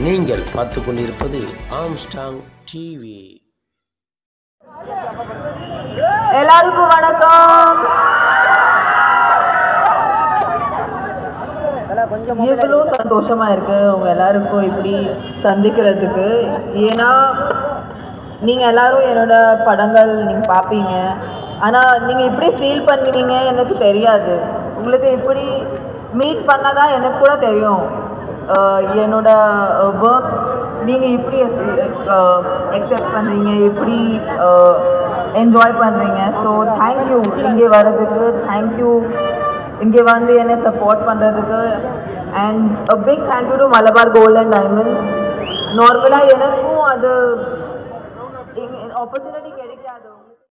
நீங்கள் பார்த்து கொண்டிருப்பது ஆம்ஸ்டாங் டிவி எல்லாருக்கும் வணக்கம் இவ்வளோ சந்தோஷமா இருக்கு உங்க எல்லாருக்கும் இப்படி சந்திக்கிறதுக்கு ஏன்னா நீங்க எல்லாரும் என்னோட படங்கள் நீங்க பார்ப்பீங்க ஆனா நீங்க இப்படி ஃபீல் பண்ணுவீங்க எனக்கு தெரியாது உங்களுக்கு இப்படி மீட் பண்ணாதான் எனக்கு கூட தெரியும் அஹ் என்னோட ஒர்க் நீங்க இப்படி எக்ஸெப்ட் பண்றீங்க இப்படி என்ஜாய் பண்றீங்க ஸோ தேங்க்யூ இங்கே வர்றதுக்கு தேங்க்யூ இங்கே வந்து என்னை சப்போர்ட் பண்ணுறதுக்கு and a big thank you to Malabar gold and diamond நார்மலாக எனக்கும் அது ஆப்பர்ச்சுனிட்டி கிடைக்காது